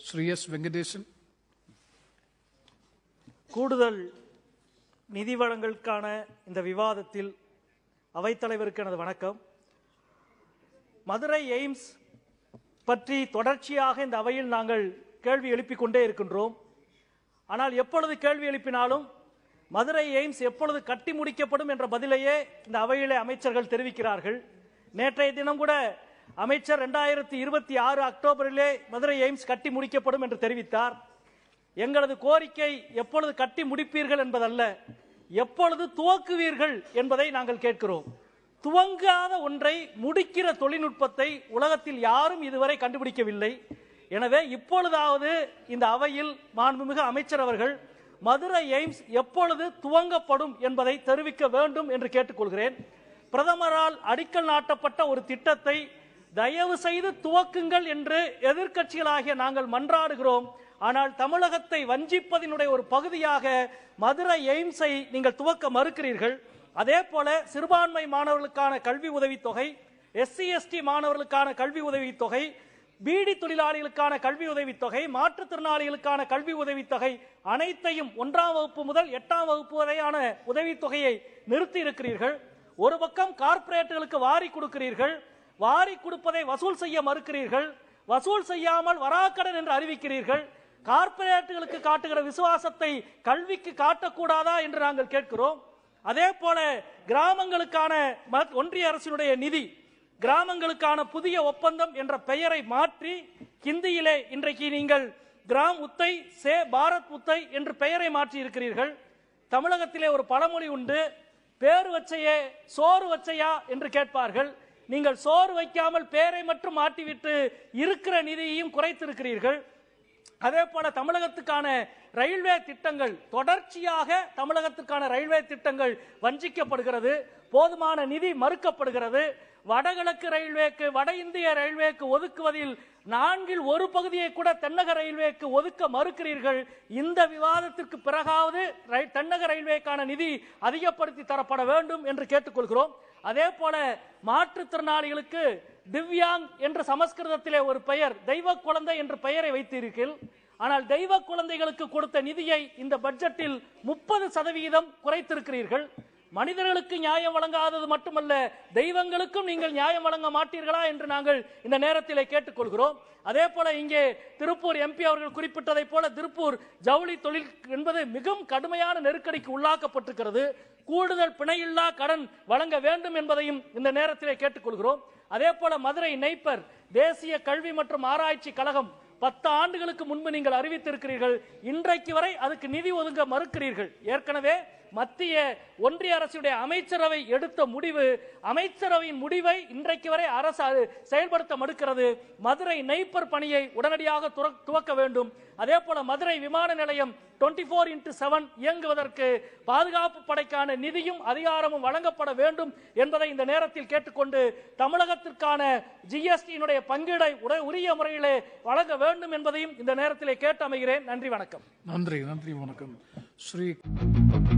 Sri S. Venkatesan. கூடுதல் நிதி வழங்கலுக்கான இந்த விவாதத்தில் அவைத்தலைவருக்கு எனது வணக்கம் மதுரை எய்ம்ஸ் பற்றி தொடர்ச்சியாக இந்த அவையில் நாங்கள் கேள்வி எழுப்பிக் கொண்டே இருக்கின்றோம் ஆனால் எப்பொழுது கேள்வி எழுப்பினாலும் மதுரை எய்ம்ஸ் எப்பொழுது கட்டி முடிக்கப்படும் என்ற பதிலையே இந்த அவையிலே அமைச்சர்கள் தெரிவிக்கிறார்கள் நேற்றைய தினம் கூட அமைச்சர் ரெண்டாயிரத்தி இருபத்தி ஆறு அக்டோபரிலே மதுரை எய்ம்ஸ் கட்டி முடிக்கப்படும் என்று தெரிவித்தார் எங்களது கோரிக்கை எப்பொழுது கட்டி முடிப்பீர்கள் என்பதல்ல எப்பொழுது துவக்குவீர்கள் என்பதை நாங்கள் கேட்கிறோம் துவங்காத ஒன்றை முடிக்கிற தொழில்நுட்பத்தை உலகத்தில் யாரும் இதுவரை கண்டுபிடிக்கவில்லை எனவே இப்பொழுதாவது இந்த அவையில் மாண்புமிகு அமைச்சர் அவர்கள் மதுரை எய்ம்ஸ் எப்பொழுது துவங்கப்படும் என்பதை தெரிவிக்க வேண்டும் என்று கேட்டுக்கொள்கிறேன் பிரதமரால் அடிக்கல் நாட்டப்பட்ட ஒரு திட்டத்தை தயவு செய்து துவக்குங்கள் என்று எதிர்க்கட்சிகளாகிய நாங்கள் மன்றாடுகிறோம் ஆனால் தமிழகத்தை வஞ்சிப்பதினுடைய ஒரு பகுதியாக மதுரை எய்ம்ஸை நீங்கள் துவக்க மறுக்கிறீர்கள் அதே போல சிறுபான்மை மாணவர்களுக்கான கல்வி உதவித்தொகை எஸ்சி எஸ்டி மாணவர்களுக்கான கல்வி உதவித்தொகை பீடி தொழிலாளிகளுக்கான கல்வி உதவித்தொகை மாற்றுத்திறனாளிகளுக்கான கல்வி உதவித்தொகை அனைத்தையும் ஒன்றாம் வகுப்பு முதல் எட்டாம் வகுப்பு வரையான உதவித்தொகையை நிறுத்தி இருக்கிறீர்கள் ஒரு பக்கம் கார்ப்பரேட்டுகளுக்கு வாரி கொடுக்கிறீர்கள் வாரி கொடுப்பதை வசூல் செய்ய மறுக்கிறீர்கள் வசூல் செய்யாமல் வராக்கடன் என்று அறிவிக்கிறீர்கள் கார்ப்பரேட்டுகளுக்கு காட்டுகிற விசுவாசத்தை கல்விக்கு காட்டக்கூடாதா என்று நாங்கள் கேட்கிறோம் அதே போல கிராமங்களுக்கான ம- ஒன்றிய அரசினுடைய நிதி கிராமங்களுக்கான புதிய ஒப்பந்தம் என்ற பெயரை மாற்றி ஹிந்தியிலே இன்றைக்கு நீங்கள் கிராம் உத்தை சே பாரத் உத்தை என்று பெயரை மாற்றி இருக்கிறீர்கள் தமிழகத்திலே ஒரு பழமொழி உண்டு பேரு வச்சையே சோறு வச்சையா என்று கேட்பார்கள் நீங்கள் சோறு வைக்காமல் பேரை மட்டும் மாட்டிவிட்டு இருக்கிற நிதியையும் குறைத்திருக்கிறீர்கள் அதே போல தமிழகத்துக்கான ரயில்வே திட்டங்கள் தொடர்ச்சியாக தமிழகத்துக்கான ரயில்வே திட்டங்கள் வஞ்சிக்கப்படுகிறது போதுமான நிதி மறுக்கப்படுகிறது வடகிழக்கு ரயில்வேக்கு வட இந்திய ரயில்வேக்கு ஒதுக்குவதில் நான்கில் ஒரு பகுதியை கூட தென்னக ரயில்வேக்கு ஒதுக்க மறுக்கிறீர்கள் இந்த விவாதத்திற்கு பிறகாவது ரை- தென்னக ரயில்வேக்கான நிதி அதிகப்படுத்தி தரப்பட வேண்டும் என்று கேட்டுக்கொள்கிறோம் அதே போல மாற்றுத்திறனாளிகளுக்கு திவ்யாங் என்ற சமஸ்கிருதத்திலே ஒரு பெயர் தெய்வ குழந்தை என்ற பெயரை வைத்தீர்கள் ஆனால் தெய்வ குழந்தைகளுக்கு கொடுத்த நிதியை இந்த பட்ஜெட்டில் முப்பது சதவீதம் குறைத்திருக்கிறீர்கள் மனிதர்களுக்கு நியாயம் வழங்காதது மட்டுமல்ல தெய்வங்களுக்கும் நீங்கள் நியாயம் வழங்க மாட்டீர்களா என்று நாங்கள் இந்த நேரத்திலே கேட்டுக்கொள்கிறோம் அதே போல இங்கே திருப்பூர் எம்பி அவர்கள் குறிப்பிட்டதை போல திருப்பூர் ஜவுளி தொழில் என்பது மிகவும் கடுமையான நெருக்கடிக்கு உள்ளாக்கப்பட்டிருக்கிறது கூடுதல் பிணையில்லா கடன் வழங்க வேண்டும் என்பதையும் இந்த நேரத்திலே கேட்டுக்கொள்கிறோம் அதே போல மதுரை நெய்ப்பர் தேசிய கல்வி மற்றும் ஆராய்ச்சி கழகம் பத்து ஆண்டுகளுக்கு முன்பு நீங்கள் அறிவித்திருக்கிறீர்கள் இன்றைக்கு வரை அதுக்கு நிதி ஒதுங்க மறுக்கிறீர்கள் ஏற்கனவே மத்திய ஒன்றிய அரசுடைய அமைச்சரவை எடுத்த முடிவு அமைச்சரவையின் முடிவை இன்றைக்கு வரை அரசு அது செயல்படுத்த மறுக்கிறது மதுரை நெய்ப்பர் பணியை உடனடியாக துற- துவக்க வேண்டும் அதே போல மதுரை விமான நிலையம் 24 ஃபோர் இன்ட்டு செவன் இயங்குவதற்கு பாதுகாப்பு படைக்கான நிதியும் அதிகாரமும் வழங்கப்பட வேண்டும் என்பதை இந்த நேரத்தில் கேட்டுக்கொண்டு தமிழகத்திற்கான ஜிஎஸ்டியினுடைய பங்கீடை உட- உரிய முறையிலே வழங்க வேண்டும் என்பதையும் இந்த நேரத்திலே கேட்டு அமைகிறேன் நன்றி வணக்கம் Nandri, Nandri Vanakkam. Sri